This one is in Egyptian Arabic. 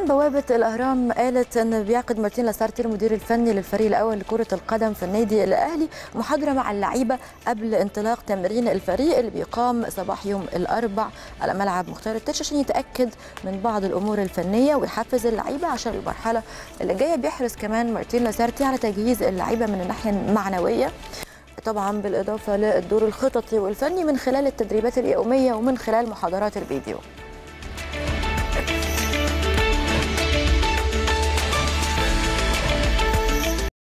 بوابة الأهرام قالت أن بيعقد مارتين لاسارتي المدير الفني للفريق الأول لكرة القدم في النادي الأهلي محاضرة مع اللعيبة قبل انطلاق تمرين الفريق اللي بيقام صباح يوم الأربع على ملعب مختار التتش عشان يتأكد من بعض الأمور الفنية ويحفز اللعيبة عشان المرحلة اللي جاية بيحرص كمان مارتين لاسارتي على تجهيز اللعيبة من الناحية المعنوية طبعا بالإضافة للدور الخططي والفني من خلال التدريبات اليومية ومن خلال محاضرات الفيديو